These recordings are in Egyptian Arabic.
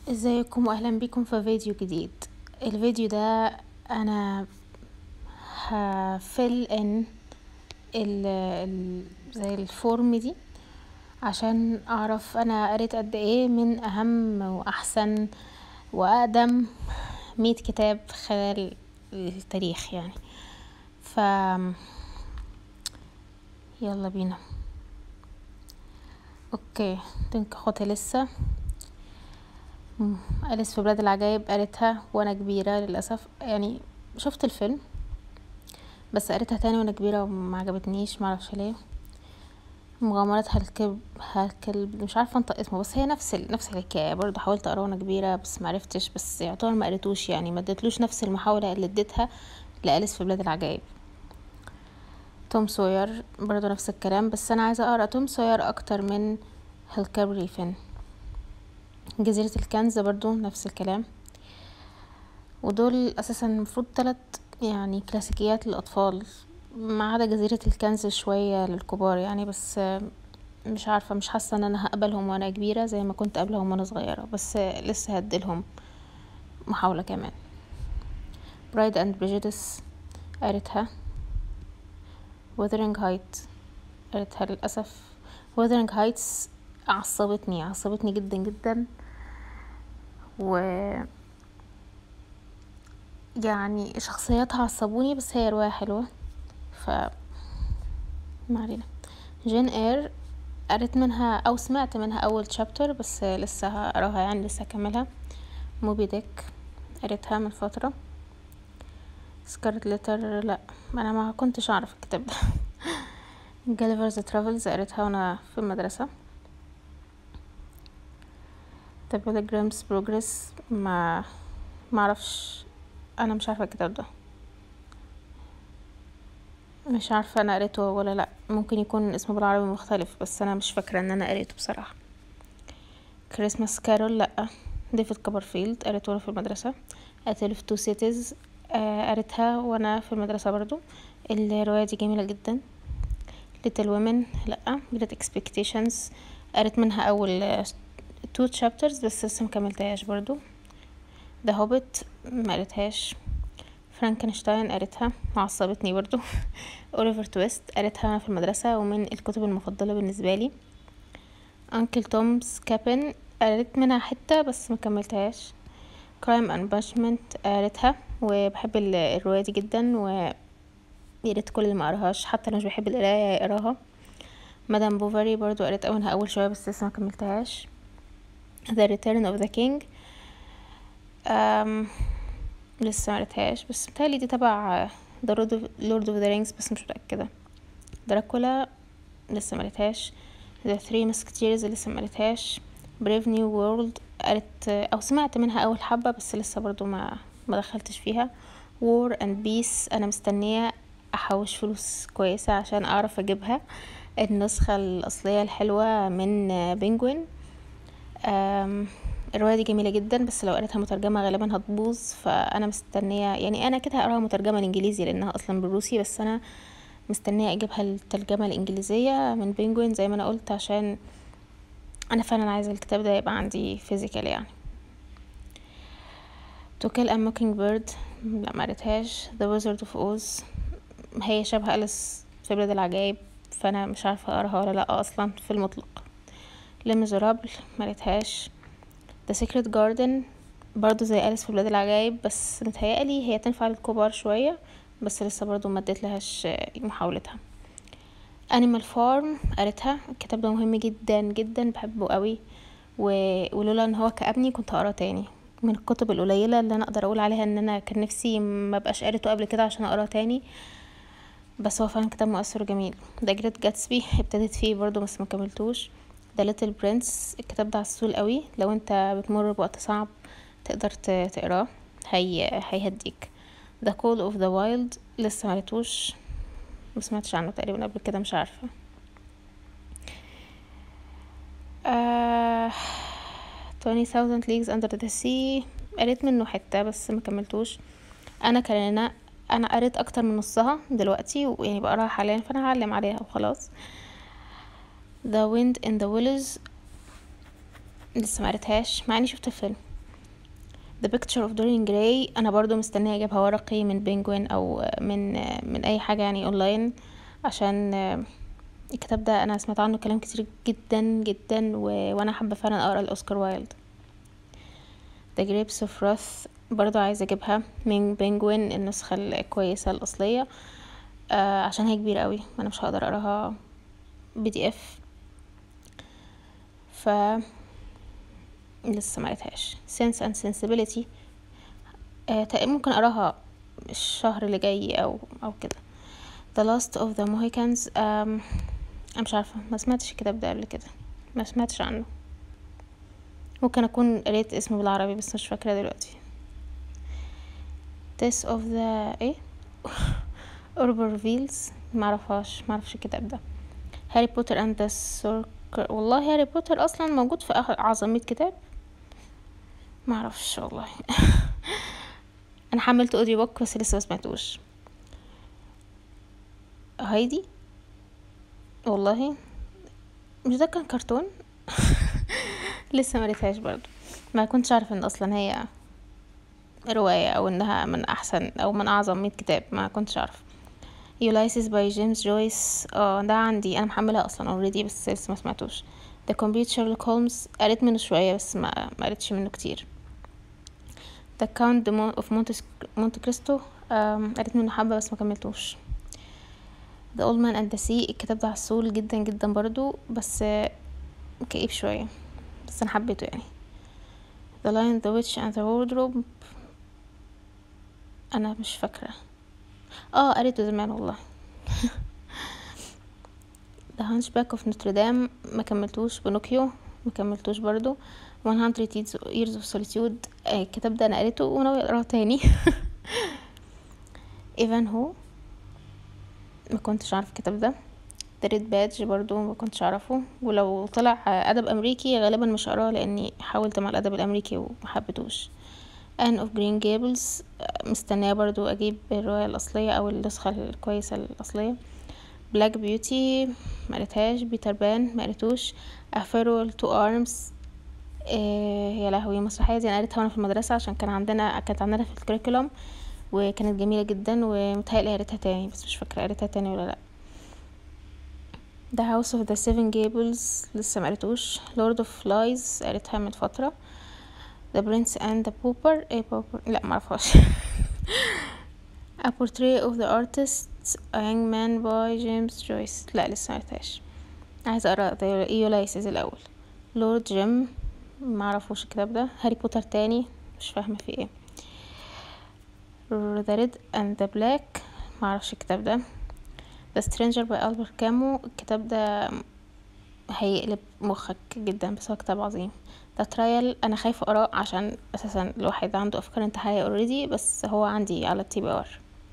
ازيكم واهلا بكم في فيديو جديد الفيديو ده انا هفل ان ال ال زي الفورم دي عشان اعرف انا قريت قد ايه من اهم واحسن واقدم مية كتاب خلال التاريخ يعني ف يلا بينا اوكي دين كيخوتي لسه مم. أليس في بلاد العجائب قريتها وانا كبيرة للأسف يعني شفت الفيلم بس قريتها تاني وانا كبيرة وما عجبتنيش معرفش ليه مغامرات هالكلب هالكلب مش عارفة انطق اسمه بس هي نفس ال... نفس الحكاية برضه حاولت اقراه وانا كبيرة بس معرفتش بس يعتبر ما قريتوش يعني ما اديتلوش نفس المحاولة اللي اديتها لأليس في بلاد العجائب توم سوير برضه نفس الكلام بس انا عايزة اقرا توم سوير اكتر من هالكبري فين جزيرة الكنز برضو نفس الكلام ودول اساسا المفروض تلات يعني كلاسيكيات للاطفال ما عدا جزيرة الكنز شوية للكبار يعني بس مش عارفة مش حاسة ان انا هقبلهم وانا كبيرة زي ما كنت قبلهم وانا صغيرة بس لسه هديلهم محاولة كمان برايد اند بريجيدس قريتها وذرينج هايت قريتها للأسف وذرينج هايتس عصبتني عصبتني جدا جدا و يعني شخصياتها عصبوني بس هي رواية حلوة ف ما علينا جين اير قريت منها او سمعت منها اول شابتر بس لسه هقراها يعني لسه هكملها موبي ديك قريتها من فترة سكارت ليتر لا انا ما كنتش اعرف الكتاب ده جاليفرز ترافلز قريتها وانا في المدرسة The Pilgrim's Progress ما معرفش انا مش عارفه الكتاب ده مش عارفه انا قريته ولا لا ممكن يكون اسمه بالعربي مختلف بس انا مش فاكره ان انا قريته بصراحه كريسماس كارول لا ديفيد كوبرفيلد قريته وانا في المدرسه قتل في تو سيتيز قريتها وانا في المدرسه برضو الروايه دي جميله جدا ليتل وومن لا جريت اكسبكتيشنز قريت منها اول تو تشابترز بس لسه مكملتهاش برضو ذا هوبت ما قريتهاش فرانكنشتاين قريتها عصبتني برضو اوليفر تويست قريتها وانا في المدرسة ومن الكتب المفضلة بالنسبة لي انكل تومز كابن قريت منها حتة بس ما كملتهاش كرايم اند بانشمنت قريتها وبحب الرواية دي جدا و يا ريت كل اللي ما قراهاش حتى لو مش بحب القراية يقراها مدام بوفاري برضو قريت منها اول شوية بس لسه ما كملتهاش The Return of the King أم لسه معرفتهاش بس متهيألي دي تبع The Lord of the Rings بس مش متأكدة دراكولا لسه معرفتهاش The Three Musketeers لسه معرفتهاش Brave New World قريت أو سمعت منها أول حبة بس لسه برضو ما ما دخلتش فيها War and Peace أنا مستنية أحوش فلوس كويسة عشان أعرف أجيبها النسخة الأصلية الحلوة من بينجوين الرواية دي جميلة جدا بس لو قريتها مترجمة غالبا هتبوظ فأنا مستنية يعني أنا كده هقراها مترجمة الإنجليزي لأنها أصلا بالروسي بس أنا مستنية أجيبها الترجمة الإنجليزية من بينجوين زي ما أنا قلت عشان أنا فعلا عايزة الكتاب ده يبقى عندي فيزيكال يعني To Kill a Mockingbird لا معرفتهاش The Wizard of Oz هي شبه أليس في بلاد العجائب فأنا مش عارفة أقراها ولا لأ أصلا في المطلق لميزرابل مريتهاش The Secret Garden برضو زي أليس في بلاد العجائب بس متهيألي هي تنفع للكبار شوية بس لسه برضو ما اديتلهاش محاولتها Animal Farm قريتها الكتاب ده مهم جدا جدا بحبه قوي و... ولولا ان هو كأبني كنت هقراه تاني من الكتب القليلة اللي انا اقدر اقول عليها ان انا كان نفسي ما بقاش قريته قبل كده عشان اقراه تاني بس هو فعلا كتاب مؤثر وجميل ده جريت جاتسبي ابتديت فيه برضو بس ما كملتوش ذا ليتل برنس الكتاب ده عسول قوي لو انت بتمر بوقت صعب تقدر تقراه هي هيهديك ذا كول اوف ذا وايلد لسه معرفتوش ما سمعتش عنه تقريبا قبل كده مش عارفه twenty thousand leagues under the sea قريت منه حتة بس ما كملتوش انا كان انا قريت اكتر من نصها دلوقتي ويعني بقراها حاليا فانا هعلم عليها وخلاص The Wind in the Willows لسه معرفتهاش مع اني شفت الفيلم The Picture of Dorian Gray انا برضو مستنيه اجيبها ورقي من بينجوين او من من اي حاجه يعني اونلاين عشان الكتاب ده انا سمعت عنه كلام كتير جدا جدا و... وانا حابه فعلا اقرا الاوسكار وايلد The Grapes of Wrath برضو عايزه اجيبها من بينجوين النسخه الكويسه الاصليه آه عشان هي كبيره قوي وانا مش هقدر اقراها بي دي اف ف لسه ما قريتهاش Sense and Sensibility آه ممكن اقراها الشهر اللي جاي او او كده The Last of the Mohicans um, انا مش عارفه ما سمعتش الكتاب ده قبل كده ما سمعتش عنه ممكن اكون قريت اسمه بالعربي بس مش فاكره دلوقتي Test of the ايه Urban Reveals معرفهاش معرفش الكتاب ده هاري بوتر اند ذا سوركر والله هاري بوتر اصلا موجود في اعظم مية كتاب معرفش والله انا حملت اوديو بوك بس لسه مسمعتوش هايدي والله مش ده كان كرتون لسه مريتهاش برضو ما كنتش عارفه ان اصلا هي رواية او انها من احسن او من اعظم مية كتاب ما كنتش عارفه يولايسيس باي جيمس جويس اه ده عندي انا محملها اصلا اوريدي بس لسه ما سمعتوش The Complete Sherlock Holmes قريت منه شوية بس ما ما قريتش منه كتير The Count of Monte, Monte Cristo قريت منه حبة بس ما كملتوش The Old Man and the Sea الكتاب ده عسول جدا جدا برضو بس كئيب شوية بس انا حبيته يعني The Lion, the Witch and the Wardrobe انا مش فاكرة اه قريته زمان والله The Hunchback of Notre Dame ما كملتوش بنوكيو ما كملتوش برضو 100 Years of Solitude الكتاب ده انا قريته وناوي اقراه تاني ايفان هو ما كنتش عارف الكتاب ده The Red Badge برضو ما كنتش اعرفه ولو طلع ادب امريكي غالبا مش هقراه لاني حاولت مع الادب الامريكي ومحبتوش Anne of Green Gables مستنية برضو اجيب الرواية الاصلية او النسخة الكويسة الاصلية بلاك بيوتي مقريتهاش بيتر بان مقريتوش افيرول تو ارمز إيه يا لهوي المسرحية دي انا قريتها وانا في المدرسة عشان كان عندنا كانت عندنا في الكريكولوم وكانت جميلة جدا ومتهيألي قريتها تاني بس مش فاكرة قريتها تاني ولا لأ The House of the Seven Gables لسه مقريتوش Lord of Flies قريتها من فترة The Prince and the Pauper ايه Pauper لا معرفهاش A Portrait of the Artist A Young Man by James Joyce لا لسه مقريتهاش عايزة اقرا The Ulysses الأول لورد جيم معرفوش الكتاب ده هاري بوتر تاني مش فاهمة فيه ايه The Red and the Black معرفش الكتاب ده The Stranger by ألبرت كامو الكتاب ده هيقلب مخك جدا بس هو كتاب عظيم The Trial أنا خايفة أقراه عشان أساسا الواحد عنده أفكار انتحارية اوريدي بس هو عندي على التي بي ار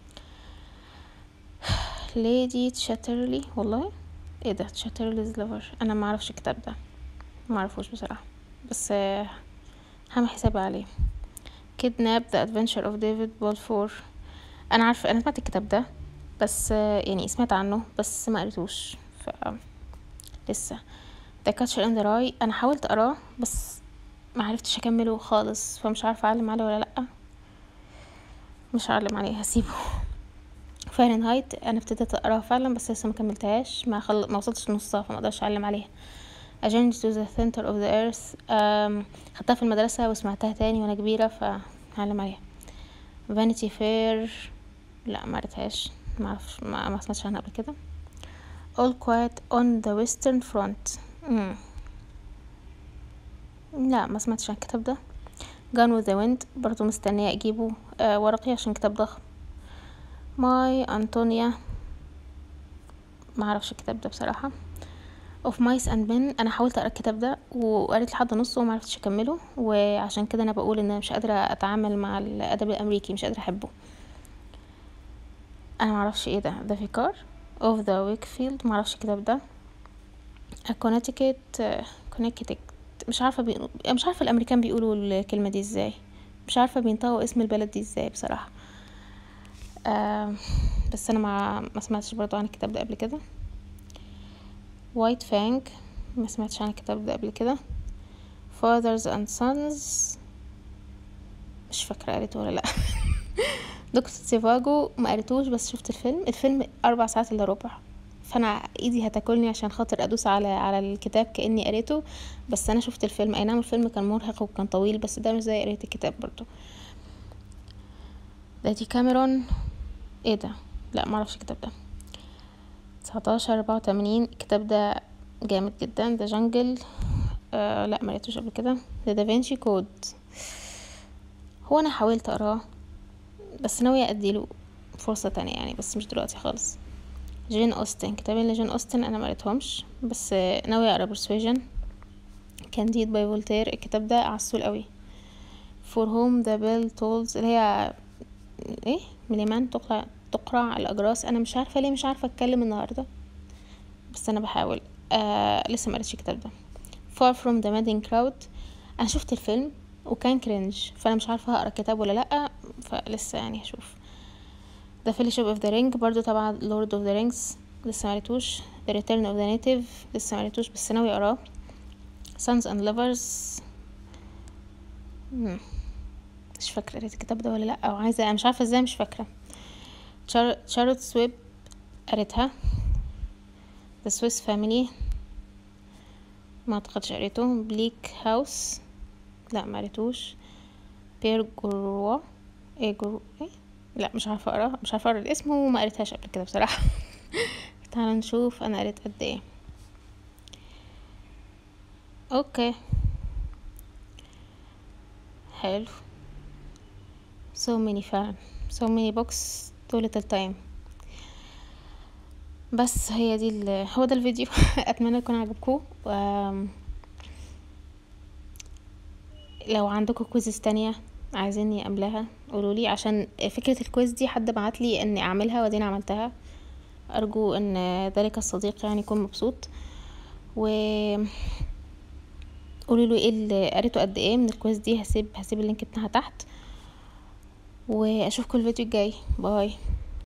ليدي تشاترلي والله ايه ده تشاترليز ليفر انا معرفش الكتاب ده معرفوش بصراحة بس هعمل حسابي عليه كيدناب ذا ادفنتشر اوف ديفيد بولفور انا عارفه انا سمعت الكتاب ده بس يعني سمعت عنه بس ما قريتوش ف لسه ذا كاتشر ان ذا راي انا حاولت اقراه بس ما عرفتش اكمله خالص فمش عارفه اعلم عليه ولا لا مش هعلم عليه هسيبه فahrenheit انا ابتديت اقراها فعلا بس لسه ما كملتهاش ما خل... ما وصلتش نصها فما اقدرش اعلم عليها A Journey to the Center of the Earth خدتها في المدرسة وسمعتها تاني وانا كبيرة فهعلم عليها Vanity Fair لا ما قريتهاش ما اعرفش ما, ما سمعتش عنها قبل كده All Quiet on the Western Front مم. لا ما سمعتش عن الكتاب ده Gone with the Wind برضو مستنية اجيبه آه ورقي عشان كتاب ضخم ماي أنطونيا ما اعرفش الكتاب ده بصراحة اوف مايس اند men انا حاولت اقرا الكتاب ده وقريت لحد نصه وما عرفتش اكمله وعشان كده انا بقول ان انا مش قادره اتعامل مع الادب الامريكي مش قادره احبه انا ما اعرفش ايه ده ذا فيكار اوف ذا ويكفيلد ما اعرفش الكتاب ده كونيتيكت كونيتيكت مش عارفه بي... مش عارفه الامريكان بيقولوا الكلمه دي ازاي مش عارفه بينطقوا اسم البلد دي ازاي بصراحه آه بس انا ما ما سمعتش برضو عن الكتاب ده قبل كده وايت فانج ما سمعتش عن الكتاب ده قبل كده fathers and sons مش فاكره قريته ولا لا دكتور سيفاجو ما قريتوش بس شفت الفيلم الفيلم اربع ساعات الا ربع فانا ايدي هتاكلني عشان خاطر ادوس على على الكتاب كاني قريته بس انا شفت الفيلم اي نعم الفيلم كان مرهق وكان طويل بس ده مش زي قرايه الكتاب برضو دي كاميرون ايه ده لا معرفش الكتاب ده تسعتاشر اربعة وتمانين الكتاب ده جامد جدا ده جنجل آه لا مريتوش قبل كده ده دافنشي كود هو انا حاولت اقراه بس ناوية اديله فرصة تانية يعني بس مش دلوقتي خالص جين اوستن كتابين لجين اوستن انا مريتهمش بس ناوية اقرا برسويجن كانديد باي فولتير الكتاب ده عسول قوي فور هوم ذا بيل تولز اللي هي ايه مليمان تقرا تقرع الاجراس انا مش عارفه ليه مش عارفه اتكلم النهارده بس انا بحاول آه لسه ما قريتش الكتاب ده far from the madding crowd انا شفت الفيلم وكان كرنج فانا مش عارفه هقرا الكتاب ولا لا فلسه يعني هشوف The Fellowship of the Ring برضو تبع Lord of the Rings لسه معرفتوش The Return of the Native لسه معرفتوش بس ناوي اقراه Sons and Lovers مم. مش فاكرة قريت الكتاب ده ولا لأ أو عايزة مش عارفة ازاي مش فاكرة شارلوت سويب قريتها The Swiss Family ما اعتقدش قريته بليك هاوس لا ما قريتوش بير جروا ايه جرو ايه لا مش عارفه اقرا مش عارفه اقرا الاسم وما قريتهاش قبل كده بصراحه تعال نشوف انا قريت قد ايه اوكي حلو so many فعلا so many books too little time بس هي دي ال- هو ده الفيديو اتمنى يكون عجبكم و... لو عندكم كويزز تانية عايزيني املاها قولولي عشان فكرة الكويز دي حد بعتلي اني اعملها ودينا عملتها ارجو ان ذلك الصديق يعني يكون مبسوط و قولوا له ايه اللي قريته قد ايه من الكويز دي هسيب هسيب اللينك بتاعها تحت واشوفكم الفيديو الجاي باي